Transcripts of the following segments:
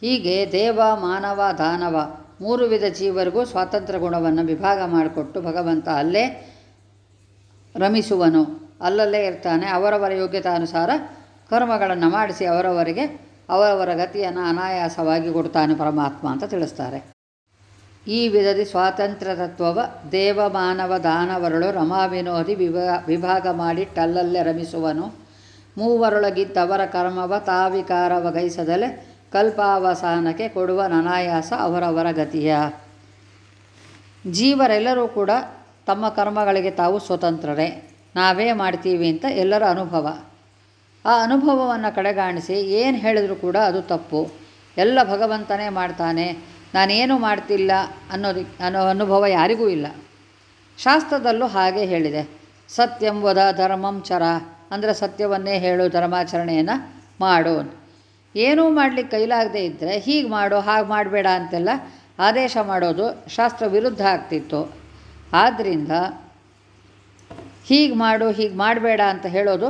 ಹೀಗೆ ದೇವ ಮಾನವ ದಾನವ ಮೂರು ವಿಧ ಜೀವರಿಗೂ ಸ್ವಾತಂತ್ರ್ಯ ಗುಣವನ್ನು ವಿಭಾಗ ಮಾಡಿಕೊಟ್ಟು ಭಗವಂತ ಅಲ್ಲೇ ರಮಿಸುವನು ಅಲ್ಲಲ್ಲೇ ಇರ್ತಾನೆ ಅವರವರ ಯೋಗ್ಯತಾನುಸಾರ ಕರ್ಮಗಳನ್ನು ಮಾಡಿಸಿ ಅವರವರಿಗೆ ಅವರವರ ಗತಿಯನ್ನು ಅನಾಯಾಸವಾಗಿ ಕೊಡ್ತಾನೆ ಪರಮಾತ್ಮ ಅಂತ ತಿಳಿಸ್ತಾರೆ ಈ ವಿಧದಿ ಸ್ವಾತಂತ್ರ್ಯ ತತ್ವವ ದೇವ ಮಾನವ ದಾನವರಳು ರಮಾವಿನೋದಿ ವಿಭಾ ವಿಭಾಗ ಮಾಡಿಟ್ಟಲ್ಲಲ್ಲೇ ರಮಿಸುವನು ಮೂವರೊಳಗಿದ್ದವರ ಕರ್ಮವ ತಾವಿಕಾರವ ಗೈಸದಲೆ ಕಲ್ಪಾವಸಾನಕ್ಕೆ ಕೊಡುವ ಅನಾಯಾಸ ಅವರವರ ಗತಿಯ ಜೀವರೆಲ್ಲರೂ ಕೂಡ ತಮ್ಮ ಕರ್ಮಗಳಿಗೆ ತಾವು ಸ್ವತಂತ್ರರೇ ನಾವೇ ಮಾಡ್ತೀವಿ ಅಂತ ಎಲ್ಲರ ಅನುಭವ ಆ ಅನುಭವವನ್ನು ಕಡೆಗಾಣಿಸಿ ಏನು ಹೇಳಿದರೂ ಕೂಡ ಅದು ತಪ್ಪು ಎಲ್ಲ ಭಗವಂತನೇ ಮಾಡ್ತಾನೆ ನಾನೇನು ಮಾಡ್ತಿಲ್ಲ ಅನ್ನೋದು ಅನ್ನೋ ಅನುಭವ ಯಾರಿಗೂ ಇಲ್ಲ ಶಾಸ್ತ್ರದಲ್ಲೂ ಹಾಗೆ ಹೇಳಿದೆ ಸತ್ಯಂ ವದ ಧರ್ಮಂ ಚರ ಅಂದರೆ ಸತ್ಯವನ್ನೇ ಹೇಳು ಧರ್ಮಾಚರಣೆಯನ್ನು ಮಾಡು ಏನೂ ಮಾಡಲಿಕ್ಕೆ ಕೈಲಾಗದೇ ಇದ್ದರೆ ಹೀಗೆ ಮಾಡು ಹಾಗೆ ಮಾಡಬೇಡ ಅಂತೆಲ್ಲ ಆದೇಶ ಮಾಡೋದು ಶಾಸ್ತ್ರ ವಿರುದ್ಧ ಆಗ್ತಿತ್ತು ಆದ್ದರಿಂದ ಹೀಗೆ ಮಾಡು ಹೀಗೆ ಮಾಡಬೇಡ ಅಂತ ಹೇಳೋದು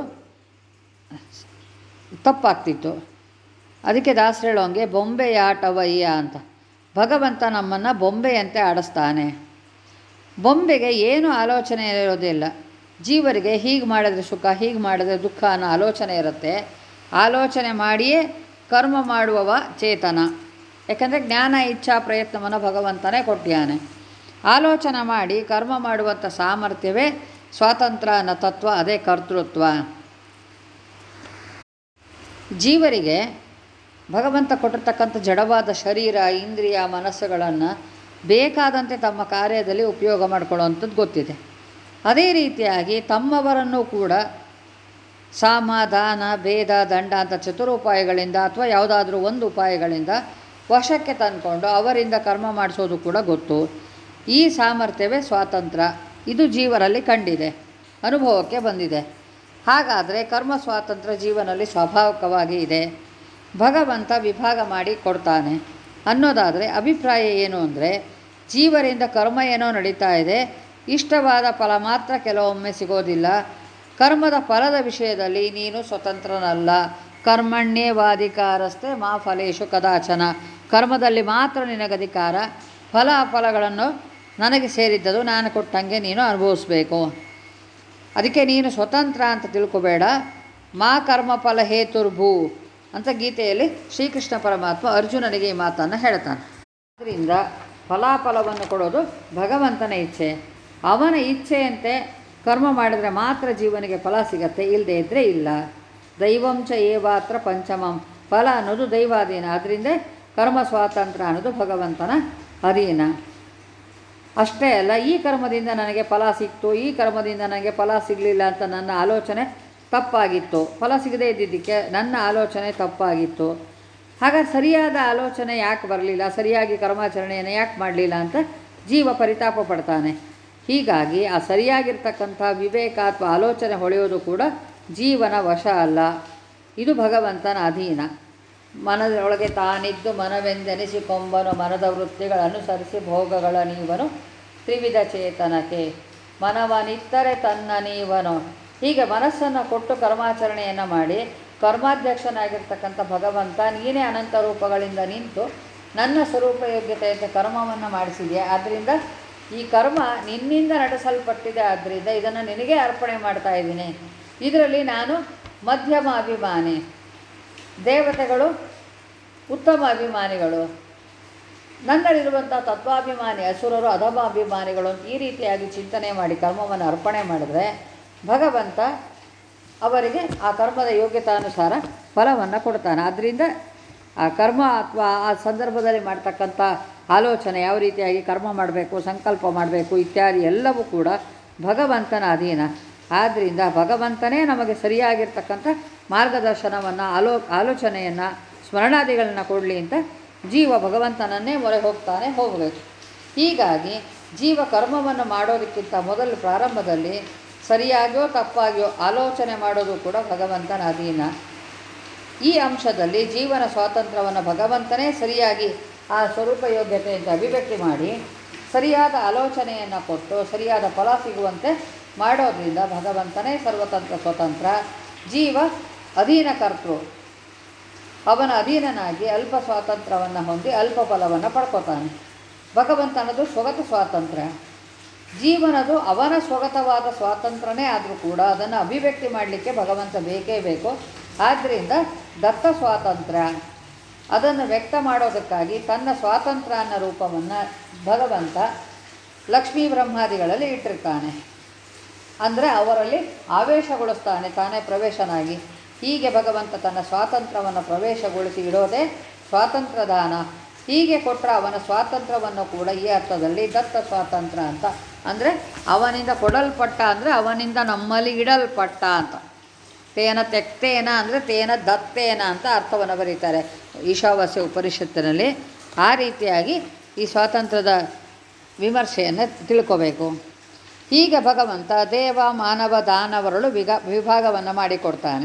ತಪ್ಪಾಗ್ತಿತ್ತು ಅದಕ್ಕೆ ದಾಸರು ಹೇಳೋಂಗೆ ಬೊಂಬೆಯ ಆಟವಯ್ಯ ಅಂತ ಭಗವಂತ ನಮ್ಮನ್ನು ಬೊಂಬೆಯಂತೆ ಆಡಿಸ್ತಾನೆ ಬೊಂಬೆಗೆ ಏನು ಆಲೋಚನೆ ಇರೋದಿಲ್ಲ ಜೀವರಿಗೆ ಹೀಗೆ ಮಾಡಿದ್ರೆ ಸುಖ ಹೀಗೆ ಮಾಡಿದ್ರೆ ದುಃಖ ಅನ್ನೋ ಆಲೋಚನೆ ಇರುತ್ತೆ ಆಲೋಚನೆ ಮಾಡಿಯೇ ಕರ್ಮ ಮಾಡುವವ ಚೇತನ ಯಾಕಂದರೆ ಜ್ಞಾನ ಇಚ್ಛಾ ಪ್ರಯತ್ನವನ್ನು ಭಗವಂತನೇ ಕೊಟ್ಟಿಯಾನೆ ಆಲೋಚನೆ ಮಾಡಿ ಕರ್ಮ ಮಾಡುವಂಥ ಸಾಮರ್ಥ್ಯವೇ ಸ್ವಾತಂತ್ರ್ಯ ಅನ್ನೋ ತತ್ವ ಅದೇ ಕರ್ತೃತ್ವ ಜೀವರಿಗೆ ಭಗವಂತ ಕೊಟ್ಟಿರ್ತಕ್ಕಂಥ ಜಡವಾದ ಶರೀರ ಇಂದ್ರಿಯ ಮನಸ್ಸುಗಳನ್ನು ಬೇಕಾದಂತೆ ತಮ್ಮ ಕಾರ್ಯದಲ್ಲಿ ಉಪಯೋಗ ಮಾಡ್ಕೊಳ್ಳುವಂಥದ್ದು ಗೊತ್ತಿದೆ ಅದೇ ರೀತಿಯಾಗಿ ತಮ್ಮವರನ್ನು ಕೂಡ ಸಾಮ ದಾನ ಭೇದ ದಂಡ ಅಂತ ಚತುರುಪಾಯಗಳಿಂದ ಅಥವಾ ಯಾವುದಾದ್ರೂ ಒಂದು ಉಪಾಯಗಳಿಂದ ವಶಕ್ಕೆ ತಂದ್ಕೊಂಡು ಅವರಿಂದ ಕರ್ಮ ಮಾಡಿಸೋದು ಕೂಡ ಗೊತ್ತು ಈ ಸಾಮರ್ಥ್ಯವೇ ಸ್ವಾತಂತ್ರ್ಯ ಇದು ಜೀವರಲ್ಲಿ ಕಂಡಿದೆ ಅನುಭವಕ್ಕೆ ಬಂದಿದೆ ಹಾಗಾದರೆ ಕರ್ಮ ಸ್ವಾತಂತ್ರ್ಯ ಜೀವನಲ್ಲಿ ಸ್ವಾಭಾವಿಕವಾಗಿ ಇದೆ ಭಗವಂತ ವಿಭಾಗ ಮಾಡಿ ಕೊಡ್ತಾನೆ ಅನ್ನೋದಾದರೆ ಅಭಿಪ್ರಾಯ ಏನು ಅಂದರೆ ಜೀವರಿಂದ ಕರ್ಮ ಏನೋ ನಡೀತಾ ಇದೆ ಇಷ್ಟವಾದ ಫಲ ಮಾತ್ರ ಕೆಲವೊಮ್ಮೆ ಸಿಗೋದಿಲ್ಲ ಕರ್ಮದ ಫಲದ ವಿಷಯದಲ್ಲಿ ನೀನು ಸ್ವತಂತ್ರನಲ್ಲ ಕರ್ಮಣ್ಯೇವಾಧಿಕಾರಸ್ಥೆ ಮಾ ಫಲೇಶು ಕದಾಚನ ಕರ್ಮದಲ್ಲಿ ಮಾತ್ರ ನಿನಗಧಿಕಾರ ಫಲ ಫಲಗಳನ್ನು ನನಗೆ ಸೇರಿದ್ದದು ನಾನು ಕೊಟ್ಟಂಗೆ ನೀನು ಅನುಭವಿಸ್ಬೇಕು ಅದಕ್ಕೆ ನೀನು ಸ್ವತಂತ್ರ ಅಂತ ತಿಳ್ಕೊಬೇಡ ಮಾ ಕರ್ಮಫಲ ಹೇತುರ್ಭೂ ಅಂತ ಗೀತೆಯಲ್ಲಿ ಶ್ರೀಕೃಷ್ಣ ಪರಮಾತ್ಮ ಅರ್ಜುನನಿಗೆ ಈ ಮಾತನ್ನು ಹೇಳ್ತಾನೆ ಅದರಿಂದ ಫಲಾಫಲವನ್ನು ಕೊಡೋದು ಭಗವಂತನ ಇಚ್ಛೆ ಅವನ ಇಚ್ಛೆಯಂತೆ ಕರ್ಮ ಮಾಡಿದರೆ ಮಾತ್ರ ಜೀವನಿಗೆ ಫಲ ಸಿಗತ್ತೆ ಇಲ್ಲದೇ ಇದ್ದರೆ ಇಲ್ಲ ದೈವಂಚ ಏವಾತ್ರ ಪಂಚಮಂ ಫಲ ಅನ್ನೋದು ದೈವಾಧೀನ ಅದರಿಂದ ಕರ್ಮ ಸ್ವಾತಂತ್ರ್ಯ ಅನ್ನೋದು ಭಗವಂತನ ಅಧೀನ ಅಷ್ಟೇ ಅಲ್ಲ ಈ ಕರ್ಮದಿಂದ ನನಗೆ ಫಲ ಸಿಕ್ತು ಈ ಕರ್ಮದಿಂದ ನನಗೆ ಫಲ ಸಿಗಲಿಲ್ಲ ಅಂತ ನನ್ನ ಆಲೋಚನೆ ತಪ್ಪಾಗಿತ್ತು ಫಲ ಸಿಗದೇ ಇದ್ದಿದ್ದಕ್ಕೆ ನನ್ನ ಆಲೋಚನೆ ತಪ್ಪಾಗಿತ್ತು ಹಾಗಾಗಿ ಸರಿಯಾದ ಆಲೋಚನೆ ಯಾಕೆ ಬರಲಿಲ್ಲ ಸರಿಯಾಗಿ ಕರ್ಮಾಚರಣೆಯನ್ನು ಯಾಕೆ ಮಾಡಲಿಲ್ಲ ಅಂತ ಜೀವ ಪರಿತಾಪ ಪಡ್ತಾನೆ ಹೀಗಾಗಿ ಆ ಸರಿಯಾಗಿರ್ತಕ್ಕಂಥ ವಿವೇಕ ಅಥವಾ ಆಲೋಚನೆ ಹೊಳೆಯೋದು ಕೂಡ ಜೀವನ ವಶ ಅಲ್ಲ ಇದು ಭಗವಂತನ ಅಧೀನ ಮನದೊಳಗೆ ತಾನಿದ್ದು ಮನವೆಂದೆನಿಸಿಕೊಂಬನು ಮನದ ವೃತ್ತಿಗಳನ್ನು ಅನುಸರಿಸಿ ಭೋಗಗಳ ನೀವನು ತ್ರಿವಿಧ ಚೇತನಕ್ಕೆ ಮನವನಿತ್ತರೆ ತನ್ನ ನೀವನು ಹೀಗೆ ಮನಸ್ಸನ್ನು ಕೊಟ್ಟು ಕರ್ಮಾಚರಣೆಯನ್ನು ಮಾಡಿ ಕರ್ಮಾಧ್ಯಕ್ಷನಾಗಿರ್ತಕ್ಕಂಥ ಭಗವಂತ ನೀನೇ ಅನಂತ ರೂಪಗಳಿಂದ ನಿಂತು ನನ್ನ ಸ್ವರೂಪ ಯೋಗ್ಯತೆಯಂತೆ ಕರ್ಮವನ್ನು ಮಾಡಿಸಿದೆಯಾ ಆದ್ದರಿಂದ ಈ ಕರ್ಮ ನಿನ್ನಿಂದ ನಡೆಸಲ್ಪಟ್ಟಿದೆ ಆದ್ದರಿಂದ ಇದನ್ನು ನಿನಗೆ ಅರ್ಪಣೆ ಮಾಡ್ತಾ ಇದ್ದೀನಿ ಇದರಲ್ಲಿ ನಾನು ಮಧ್ಯಮ ಅಭಿಮಾನಿ ದೇವತೆಗಳು ಉತ್ತಮ ಅಭಿಮಾನಿಗಳು ನನ್ನಲ್ಲಿರುವಂಥ ತತ್ವಾಭಿಮಾನಿ ಅಸುರರು ಅಧಮ ಅಭಿಮಾನಿಗಳು ಅಂತ ಈ ರೀತಿಯಾಗಿ ಚಿಂತನೆ ಮಾಡಿ ಕರ್ಮವನ್ನು ಅರ್ಪಣೆ ಮಾಡಿದ್ರೆ ಭಗವಂತ ಅವರಿಗೆ ಆ ಕರ್ಮದ ಯೋಗ್ಯತಾನುಸಾರ ಫಲವನ್ನು ಕೊಡ್ತಾನೆ ಆದ್ದರಿಂದ ಆ ಕರ್ಮ ಅಥವಾ ಆ ಸಂದರ್ಭದಲ್ಲಿ ಮಾಡ್ತಕ್ಕಂಥ ಆಲೋಚನೆ ಯಾವ ರೀತಿಯಾಗಿ ಕರ್ಮ ಮಾಡಬೇಕು ಸಂಕಲ್ಪ ಮಾಡಬೇಕು ಇತ್ಯಾದಿ ಎಲ್ಲವೂ ಕೂಡ ಭಗವಂತನ ಅಧೀನ ಆದ್ದರಿಂದ ಭಗವಂತನೇ ನಮಗೆ ಸರಿಯಾಗಿರ್ತಕ್ಕಂಥ ಮಾರ್ಗದರ್ಶನವನ್ನು ಆಲೋ ಆಲೋಚನೆಯನ್ನು ಸ್ಮರಣಾದಿಗಳನ್ನು ಕೊಡಲಿ ಅಂತ ಜೀವ ಭಗವಂತನನ್ನೇ ಮೊರೆ ಹೋಗ್ತಾನೆ ಹೋಗಬೇಕು ಹೀಗಾಗಿ ಜೀವ ಕರ್ಮವನ್ನು ಮಾಡೋದಕ್ಕಿಂತ ಮೊದಲು ಪ್ರಾರಂಭದಲ್ಲಿ ಸರಿಯಾಗಿಯೋ ತಪ್ಪಾಗಿಯೋ ಆಲೋಚನೆ ಮಾಡೋದು ಕೂಡ ಭಗವಂತನ ಅಧೀನ ಈ ಅಂಶದಲ್ಲಿ ಜೀವನ ಸ್ವಾತಂತ್ರ್ಯವನ್ನು ಭಗವಂತನೇ ಸರಿಯಾಗಿ ಆ ಸ್ವರೂಪ ಯೋಗ್ಯತೆಯಿಂದ ಅಭಿವ್ಯಕ್ತಿ ಮಾಡಿ ಸರಿಯಾದ ಆಲೋಚನೆಯನ್ನು ಕೊಟ್ಟು ಸರಿಯಾದ ಫಲ ಸಿಗುವಂತೆ ಮಾಡೋದ್ರಿಂದ ಭಗವಂತನೇ ಸರ್ವತಂತ್ರ ಸ್ವತಂತ್ರ ಜೀವ ಅಧೀನ ಕರ್ತೃ ಅವನ ಅಧೀನನಾಗಿ ಅಲ್ಪ ಸ್ವಾತಂತ್ರ್ಯವನ್ನು ಹೊಂದಿ ಅಲ್ಪ ಫಲವನ್ನು ಪಡ್ಕೋತಾನೆ ಭಗವಂತನದು ಸ್ವಗತ ಸ್ವಾತಂತ್ರ್ಯ ಜೀವನದು ಅವನ ಸ್ವಗತವಾದ ಸ್ವಾತಂತ್ರ್ಯನೇ ಆದರೂ ಕೂಡ ಅದನ್ನು ಅಭಿವ್ಯಕ್ತಿ ಮಾಡಲಿಕ್ಕೆ ಭಗವಂತ ಬೇಕೇ ಬೇಕು ಆದ್ದರಿಂದ ದತ್ತ ಸ್ವಾತಂತ್ರ್ಯ ಅದನ್ನು ವ್ಯಕ್ತ ಮಾಡೋದಕ್ಕಾಗಿ ತನ್ನ ಸ್ವಾತಂತ್ರ್ಯ ಅನ್ನೋ ರೂಪವನ್ನು ಭಗವಂತ ಲಕ್ಷ್ಮೀ ಬ್ರಹ್ಮಾದಿಗಳಲ್ಲಿ ಇಟ್ಟಿರ್ತಾನೆ ಅಂದರೆ ಅವರಲ್ಲಿ ಆವೇಶಗೊಳಿಸ್ತಾನೆ ತಾನೇ ಪ್ರವೇಶನಾಗಿ ಹೀಗೆ ಭಗವಂತ ತನ್ನ ಸ್ವಾತಂತ್ರ್ಯವನ್ನು ಪ್ರವೇಶಗೊಳಿಸಿ ಇಡೋದೇ ಸ್ವಾತಂತ್ರ್ಯ ದಾನ ಹೀಗೆ ಕೊಟ್ಟರೆ ಅವನ ಸ್ವಾತಂತ್ರ್ಯವನ್ನು ಕೂಡ ಈ ಅರ್ಥದಲ್ಲಿ ದತ್ತ ಸ್ವಾತಂತ್ರ್ಯ ಅಂತ ಅಂದರೆ ಅವನಿಂದ ಕೊಡಲ್ಪಟ್ಟ ಅಂದರೆ ಅವನಿಂದ ನಮ್ಮಲ್ಲಿ ಇಡಲ್ಪಟ್ಟ ಅಂತ ತೇನ ತೆಕ್ತೇನ ಅಂದರೆ ತೇನ ದತ್ತೇನ ಅಂತ ಅರ್ಥವನ್ನು ಬರೀತಾರೆ ಈಶಾವಾಸ್ಯ ಉಪನಿಷತ್ತಿನಲ್ಲಿ ಆ ರೀತಿಯಾಗಿ ಈ ಸ್ವಾತಂತ್ರ್ಯದ ವಿಮರ್ಶೆಯನ್ನು ತಿಳ್ಕೋಬೇಕು ಹೀಗೆ ಭಗವಂತ ದೇವ ಮಾನವ ದಾನವರಳು ವಿಗ ವಿಭಾಗವನ್ನು ಮಾಡಿಕೊಡ್ತಾನೆ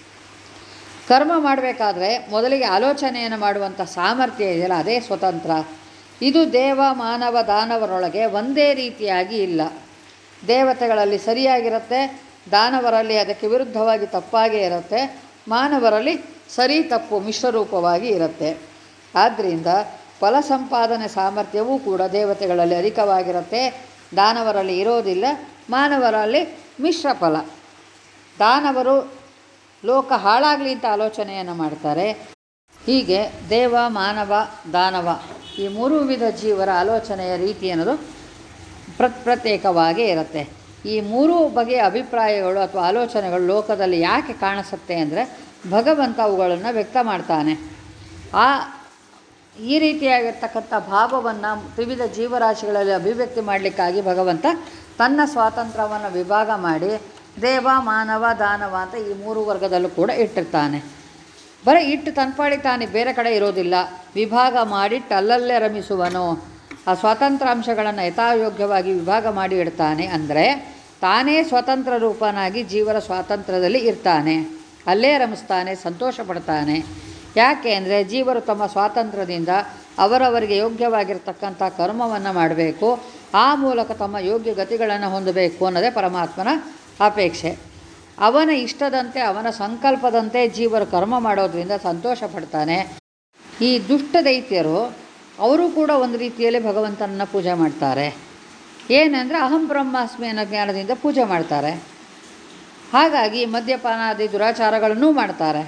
ಕರ್ಮ ಮಾಡಬೇಕಾದ್ರೆ ಮೊದಲಿಗೆ ಆಲೋಚನೆಯನ್ನು ಮಾಡುವಂಥ ಸಾಮರ್ಥ್ಯ ಇದೆಯಲ್ಲ ಅದೇ ಸ್ವತಂತ್ರ ಇದು ದೇವ ಮಾನವ ದಾನವರೊಳಗೆ ಒಂದೇ ರೀತಿಯಾಗಿ ಇಲ್ಲ ದೇವತೆಗಳಲ್ಲಿ ಸರಿಯಾಗಿರುತ್ತೆ ದಾನವರಲ್ಲಿ ಅದಕ್ಕೆ ವಿರುದ್ಧವಾಗಿ ತಪ್ಪಾಗೇ ಇರುತ್ತೆ ಮಾನವರಲ್ಲಿ ಸರಿ ತಪ್ಪು ಮಿಶ್ರರೂಪವಾಗಿ ಇರುತ್ತೆ ಆದ್ದರಿಂದ ಫಲ ಸಂಪಾದನೆ ಸಾಮರ್ಥ್ಯವೂ ಕೂಡ ದೇವತೆಗಳಲ್ಲಿ ಅಧಿಕವಾಗಿರುತ್ತೆ ದಾನವರಲ್ಲಿ ಇರೋದಿಲ್ಲ ಮಾನವರಲ್ಲಿ ಮಿಶ್ರ ಫಲ ದಾನವರು ಲೋಕ ಹಾಳಾಗಲಿ ಅಂತ ಆಲೋಚನೆಯನ್ನು ಮಾಡ್ತಾರೆ ಹೀಗೆ ದೇವ ಮಾನವ ದಾನವ ಈ ಮೂರು ವಿಧ ಜೀವರ ಆಲೋಚನೆಯ ರೀತಿ ಅನ್ನೋದು ಪ್ರತ್ ಪ್ರತ್ಯೇಕವಾಗೇ ಇರುತ್ತೆ ಈ ಮೂರೂ ಬಗೆಯ ಅಭಿಪ್ರಾಯಗಳು ಅಥವಾ ಆಲೋಚನೆಗಳು ಲೋಕದಲ್ಲಿ ಯಾಕೆ ಕಾಣಿಸುತ್ತೆ ಅಂದರೆ ಭಗವಂತ ಅವುಗಳನ್ನು ವ್ಯಕ್ತ ಮಾಡ್ತಾನೆ ಆ ಈ ರೀತಿಯಾಗಿರ್ತಕ್ಕಂಥ ಭಾವವನ್ನು ತ್ರಿವಿಧ ಜೀವರಾಶಿಗಳಲ್ಲಿ ಅಭಿವ್ಯಕ್ತಿ ಮಾಡಲಿಕ್ಕಾಗಿ ಭಗವಂತ ತನ್ನ ಸ್ವಾತಂತ್ರ್ಯವನ್ನು ವಿಭಾಗ ಮಾಡಿ ದೇವ ಮಾನವ ದಾನವ ಅಂತ ಈ ಮೂರು ವರ್ಗದಲ್ಲೂ ಕೂಡ ಇಟ್ಟಿರ್ತಾನೆ ಬರೀ ಇಟ್ಟು ತನ್ಪಾಡಿ ತಾನೇ ಬೇರೆ ಕಡೆ ಇರೋದಿಲ್ಲ ವಿಭಾಗ ಮಾಡಿಟ್ಟು ಅಲ್ಲಲ್ಲೇ ರಮಿಸುವನು ಆ ಸ್ವಾತಂತ್ರ್ಯಾಂಶಗಳನ್ನು ಯಥಾಯೋಗ್ಯವಾಗಿ ವಿಭಾಗ ಮಾಡಿ ಇಡ್ತಾನೆ ಅಂದರೆ ತಾನೇ ಸ್ವತಂತ್ರ ರೂಪನಾಗಿ ಜೀವರ ಸ್ವಾತಂತ್ರ್ಯದಲ್ಲಿ ಇರ್ತಾನೆ ಅಲ್ಲೇ ರಮಿಸ್ತಾನೆ ಸಂತೋಷ ಪಡ್ತಾನೆ ಯಾಕೆ ಅಂದರೆ ಜೀವರು ತಮ್ಮ ಸ್ವಾತಂತ್ರ್ಯದಿಂದ ಅವರವರಿಗೆ ಯೋಗ್ಯವಾಗಿರ್ತಕ್ಕಂಥ ಕರ್ಮವನ್ನು ಮಾಡಬೇಕು ಆ ಮೂಲಕ ತಮ್ಮ ಯೋಗ್ಯ ಗತಿಗಳನ್ನು ಹೊಂದಬೇಕು ಅನ್ನೋದೇ ಪರಮಾತ್ಮನ ಅಪೇಕ್ಷೆ ಅವನ ಇಷ್ಟದಂತೆ ಅವನ ಸಂಕಲ್ಪದಂತೆ ಜೀವರು ಕರ್ಮ ಮಾಡೋದ್ರಿಂದ ಸಂತೋಷ ಪಡ್ತಾನೆ ಈ ದುಷ್ಟ ದೈತ್ಯರು ಅವರು ಕೂಡ ಒಂದು ರೀತಿಯಲ್ಲಿ ಭಗವಂತನನ್ನು ಪೂಜೆ ಮಾಡ್ತಾರೆ ಏನಂದರೆ ಅಹಂ ಬ್ರಹ್ಮಾಸ್ಮಿ ಅನ್ನೋ ಜ್ಞಾನದಿಂದ ಪೂಜೆ ಮಾಡ್ತಾರೆ ಹಾಗಾಗಿ ಮದ್ಯಪಾನಾದಿ ದುರಾಚಾರಗಳನ್ನೂ ಮಾಡ್ತಾರೆ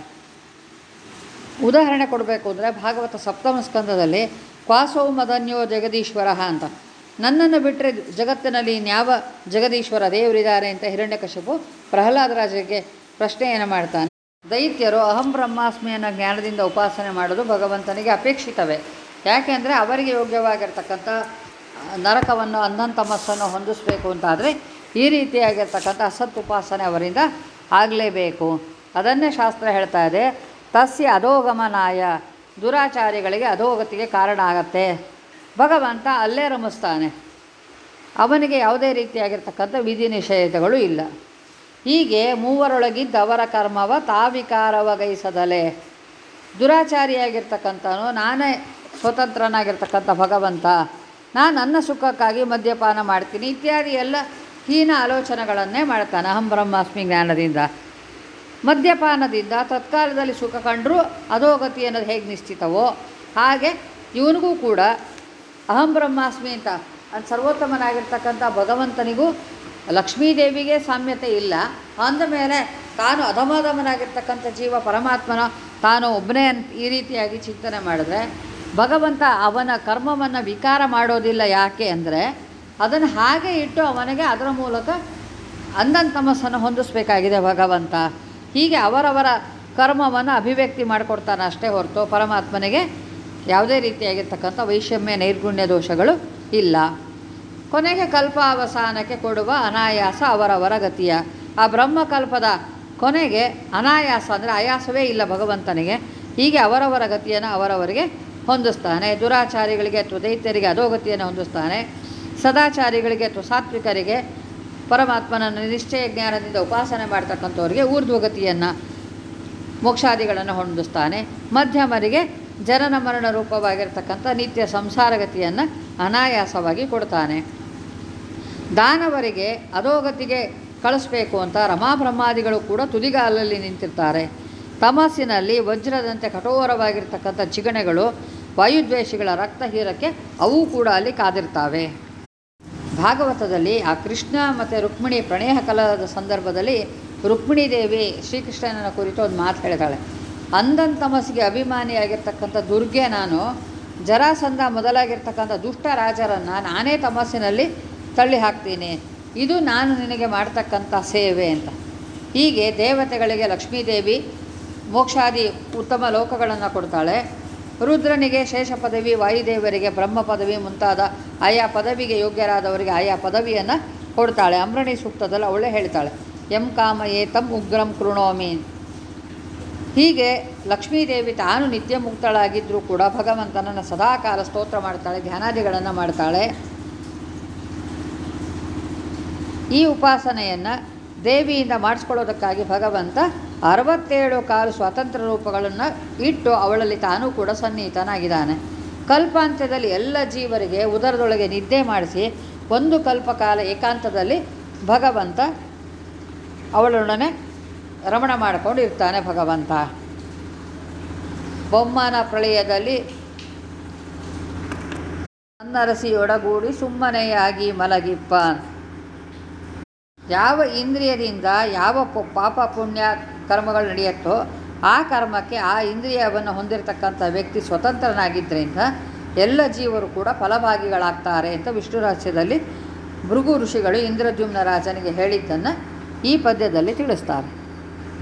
ಉದಾಹರಣೆ ಕೊಡಬೇಕು ಅಂದರೆ ಭಾಗವತ ಸಪ್ತಮ ಸ್ಕಂದದಲ್ಲಿ ಕ್ವಾಸೋ ಮದನ್ಯೋ ಜಗದೀಶ್ವರ ಅಂತ ನನ್ನನ್ನು ಬಿಟ್ಟರೆ ಜಗತ್ತಿನಲ್ಲಿ ಇನ್ಯಾವ ಜಗದೀಶ್ವರ ದೇವರಿದ್ದಾರೆ ಅಂತ ಹಿರಣ್ಯಕಶಿಪು ಪ್ರಹ್ಲಾದರಾಜರಿಗೆ ಪ್ರಶ್ನೆಯನ್ನು ಮಾಡ್ತಾನೆ ದೈತ್ಯರು ಅಹಂ ಬ್ರಹ್ಮಾಸ್ಮಿ ಅನ್ನೋ ಜ್ಞಾನದಿಂದ ಉಪಾಸನೆ ಮಾಡೋದು ಭಗವಂತನಿಗೆ ಅಪೇಕ್ಷಿತವೇ ಯಾಕೆಂದರೆ ಅವರಿಗೆ ಯೋಗ್ಯವಾಗಿರ್ತಕ್ಕಂಥ ನರಕವನ್ನು ಅಂಧನ್ ತಮಸ್ಸನ್ನು ಹೊಂದಿಸಬೇಕು ಅಂತಾದರೆ ಈ ರೀತಿಯಾಗಿರ್ತಕ್ಕಂಥ ಅಸತ್ ಉಪಾಸನೆ ಅವರಿಂದ ಆಗಲೇಬೇಕು ಅದನ್ನೇ ಶಾಸ್ತ್ರ ಹೇಳ್ತಾ ಇದೆ ತಸ್ಯ ಅಧೋಗಮನಾಯ ದುರಾಚಾರಿಗಳಿಗೆ ಅಧೋಗತಿಗೆ ಕಾರಣ ಆಗತ್ತೆ ಭಗವಂತ ಅಲ್ಲೇ ರಮಿಸ್ತಾನೆ ಅವನಿಗೆ ಯಾವುದೇ ರೀತಿಯಾಗಿರ್ತಕ್ಕಂಥ ವಿಧಿ ನಿಷೇಧಗಳು ಇಲ್ಲ ಹೀಗೆ ಮೂವರೊಳಗಿದ್ದ ಅವರ ಕರ್ಮವ ತಾವಿಕಾರವಗೈಸದಲೆ ದುರಾಚಾರಿಯಾಗಿರ್ತಕ್ಕಂಥನು ನಾನೇ ಸ್ವತಂತ್ರನಾಗಿರ್ತಕ್ಕಂಥ ಭಗವಂತ ನಾನು ನನ್ನ ಸುಖಕ್ಕಾಗಿ ಮದ್ಯಪಾನ ಮಾಡ್ತೀನಿ ಇತ್ಯಾದಿ ಎಲ್ಲ ಹೀನ ಆಲೋಚನೆಗಳನ್ನೇ ಮಾಡ್ತಾನೆ ಅಹಂ ಬ್ರಹ್ಮಾಸ್ಮಿ ಜ್ಞಾನದಿಂದ ಮದ್ಯಪಾನದಿಂದ ತತ್ಕಾಲದಲ್ಲಿ ಸುಖ ಕಂಡರೂ ಅಧೋಗತಿ ಅನ್ನೋದು ಹೇಗೆ ನಿಶ್ಚಿತವೋ ಹಾಗೆ ಇವನಿಗೂ ಕೂಡ ಅಹಂ ಬ್ರಹ್ಮಾಸ್ಮಿ ಅಂತ ಅದು ಸರ್ವೋತ್ತಮನಾಗಿರ್ತಕ್ಕಂಥ ಭಗವಂತನಿಗೂ ಲಕ್ಷ್ಮೀದೇವಿಗೆ ಸಾಮ್ಯತೆ ಇಲ್ಲ ಅಂದಮೇಲೆ ತಾನು ಅಧಮಧಮನಾಗಿರ್ತಕ್ಕಂಥ ಜೀವ ಪರಮಾತ್ಮನ ತಾನು ಒಬ್ಬನೇ ಅಂತ ಈ ರೀತಿಯಾಗಿ ಚಿಂತನೆ ಮಾಡಿದ್ರೆ ಭಗವಂತ ಅವನ ಕರ್ಮವನ್ನು ವಿಕಾರ ಮಾಡೋದಿಲ್ಲ ಯಾಕೆ ಅಂದರೆ ಅದನ್ನು ಹಾಗೆ ಇಟ್ಟು ಅವನಿಗೆ ಅದರ ಮೂಲಕ ಅಂದನ್ ತಮಸ್ಸನ್ನು ಹೊಂದಿಸ್ಬೇಕಾಗಿದೆ ಭಗವಂತ ಹೀಗೆ ಅವರವರ ಕರ್ಮವನ್ನು ಅಭಿವ್ಯಕ್ತಿ ಮಾಡಿಕೊಡ್ತಾನೆ ಅಷ್ಟೇ ಹೊರತು ಪರಮಾತ್ಮನಿಗೆ ಯಾವುದೇ ರೀತಿಯಾಗಿರ್ತಕ್ಕಂಥ ವೈಷಮ್ಯ ನೈರ್ಗುಣ್ಯ ದೋಷಗಳು ಇಲ್ಲ ಕೊನೆಗೆ ಕಲ್ಪಾವಸಾನಕ್ಕೆ ಕೊಡುವ ಅನಾಯಾಸ ಅವರವರ ಗತಿಯ ಆ ಬ್ರಹ್ಮಕಲ್ಪದ ಕೊನೆಗೆ ಅನಾಯಾಸ ಅಂದರೆ ಆಯಾಸವೇ ಇಲ್ಲ ಭಗವಂತನಿಗೆ ಹೀಗೆ ಅವರವರ ಗತಿಯನ್ನು ಅವರವರಿಗೆ ಹೊಂದಿಸ್ತಾನೆ ದುರಾಚಾರಿಗಳಿಗೆ ಅಥವಾ ದೈತ್ಯರಿಗೆ ಅಧೋಗತಿಯನ್ನು ಹೊಂದಿಸ್ತಾನೆ ಸದಾಚಾರಿಗಳಿಗೆ ಅಥವಾ ಸಾತ್ವಿಕರಿಗೆ ಪರಮಾತ್ಮನ ನಿಶ್ಚಯ ಜ್ಞಾನದಿಂದ ಉಪಾಸನೆ ಮಾಡ್ತಕ್ಕಂಥವ್ರಿಗೆ ಊರ್ಧ್ವಗತಿಯನ್ನು ಮೋಕ್ಷಾದಿಗಳನ್ನು ಹೊಂದಿಸ್ತಾನೆ ಮಧ್ಯಮರಿಗೆ ಜನನ ಮರಣ ರೂಪವಾಗಿರ್ತಕ್ಕಂಥ ನಿತ್ಯ ಸಂಸಾರಗತಿಯನ್ನು ಅನಾಯಾಸವಾಗಿ ಕೊಡ್ತಾನೆ ದಾನವರಿಗೆ ಅಧೋಗತಿಗೆ ಕಳಿಸ್ಬೇಕು ಅಂತ ರಮಾಬ್ರಹ್ಮಾದಿಗಳು ಕೂಡ ತುದಿಗಾಲಲ್ಲಿ ನಿಂತಿರ್ತಾರೆ ತಮಸ್ಸಿನಲ್ಲಿ ವಜ್ರದಂತೆ ಕಠೋರವಾಗಿರ್ತಕ್ಕಂಥ ಚಿಗಣೆಗಳು ವಾಯುದ್ವೇಷಿಗಳ ರಕ್ತ ಹೀರಕ್ಕೆ ಅವು ಕೂಡ ಅಲ್ಲಿ ಕಾದಿರ್ತಾವೆ ಭಾಗವತದಲ್ಲಿ ಆ ಕೃಷ್ಣ ಮತ್ತು ರುಕ್ಮಿಣಿ ಪ್ರಣಯ ಕಲಹದ ಸಂದರ್ಭದಲ್ಲಿ ರುಕ್ಮಿಣಿ ದೇವಿ ಶ್ರೀಕೃಷ್ಣನ ಕುರಿತು ಒಂದು ಮಾತು ಹೇಳ್ತಾಳೆ ಅಂದನ್ ತಮಸ್ಸಿಗೆ ಅಭಿಮಾನಿಯಾಗಿರ್ತಕ್ಕಂಥ ದುರ್ಗೆ ನಾನು ಜರಾಸಂಧ ಮೊದಲಾಗಿರ್ತಕ್ಕಂಥ ದುಷ್ಟ ರಾಜರನ್ನು ನಾನೇ ತಮಸ್ಸಿನಲ್ಲಿ ತಳ್ಳಿ ಹಾಕ್ತೀನಿ ಇದು ನಾನು ನಿನಗೆ ಮಾಡ್ತಕ್ಕಂಥ ಸೇವೆ ಅಂತ ಹೀಗೆ ದೇವತೆಗಳಿಗೆ ಲಕ್ಷ್ಮೀದೇವಿ ಮೋಕ್ಷಾದಿ ಉತ್ತಮ ಲೋಕಗಳನ್ನು ಕೊಡ್ತಾಳೆ ರುದ್ರನಿಗೆ ಶೇಷ ಪದವಿ ವಾಯುದೇವರಿಗೆ ಬ್ರಹ್ಮ ಪದವಿ ಮುಂತಾದ ಆಯಾ ಪದವಿಗೆ ಯೋಗ್ಯರಾದವರಿಗೆ ಆಯಾ ಪದವಿಯನ್ನು ಕೊಡ್ತಾಳೆ ಅಮ್ರಣಿ ಸೂಕ್ತದಲ್ಲಿ ಅವಳೇ ಹೇಳ್ತಾಳೆ ಎಂ ಕಾಮಯೇ ತಂ ಉಗ್ರಂ ಕೃಣೋಮಿ ಹೀಗೆ ಲಕ್ಷ್ಮೀದೇವಿ ತಾನು ನಿತ್ಯ ಮುಕ್ತಳಾಗಿದ್ದರೂ ಕೂಡ ಭಗವಂತನನ್ನು ಸದಾಕಾಲ ಸ್ತೋತ್ರ ಮಾಡ್ತಾಳೆ ಧ್ಯಾನಾದಿಗಳನ್ನು ಮಾಡ್ತಾಳೆ ಈ ಉಪಾಸನೆಯನ್ನು ದೇವಿಯಿಂದ ಮಾಡಿಸ್ಕೊಳ್ಳೋದಕ್ಕಾಗಿ ಭಗವಂತ ಅರವತ್ತೇಳು ಕಾಲು ಸ್ವತಂತ್ರ ರೂಪಗಳನ್ನು ಇಟ್ಟು ಅವಳಲ್ಲಿ ತಾನೂ ಕೂಡ ಸನ್ನಿಹಿತನಾಗಿದ್ದಾನೆ ಕಲ್ಪಾಂತ್ಯದಲ್ಲಿ ಎಲ್ಲ ಜೀವರಿಗೆ ಉದರದೊಳಗೆ ನಿದ್ದೆ ಮಾಡಿಸಿ ಒಂದು ಕಲ್ಪಕಾಲ ಏಕಾಂತದಲ್ಲಿ ಭಗವಂತ ಅವಳೊಡನೆ ರಮಣ ಮಾಡಿಕೊಂಡು ಇರ್ತಾನೆ ಭಗವಂತ ಬೊಮ್ಮನ ಪ್ರಳಯದಲ್ಲಿ ನನ್ನರಸಿಯೊಡಗೂಡಿ ಸುಮ್ಮನೆಯಾಗಿ ಮಲಗಿಪ್ಪ ಯಾವ ಇಂದ್ರಿಯದಿಂದ ಯಾವ ಪು- ಪಾಪ ಪುಣ್ಯ ಕರ್ಮಗಳು ನಡೆಯುತ್ತೋ ಆ ಕರ್ಮಕ್ಕೆ ಆ ಇಂದ್ರಿಯವನ್ನು ಹೊಂದಿರತಕ್ಕಂಥ ವ್ಯಕ್ತಿ ಸ್ವತಂತ್ರನಾಗಿದ್ದರಿಂದ ಎಲ್ಲ ಜೀವರು ಕೂಡ ಫಲಭಾಗಿಗಳಾಗ್ತಾರೆ ಅಂತ ವಿಷ್ಣು ರಹಸ್ಯದಲ್ಲಿ ಭೃಗು ಋಷಿಗಳು ಇಂದ್ರದ್ಯುಮ್ನ ರಾಜನಿಗೆ ಹೇಳಿದ್ದನ್ನು ಈ ಪದ್ಯದಲ್ಲಿ ತಿಳಿಸ್ತಾರೆ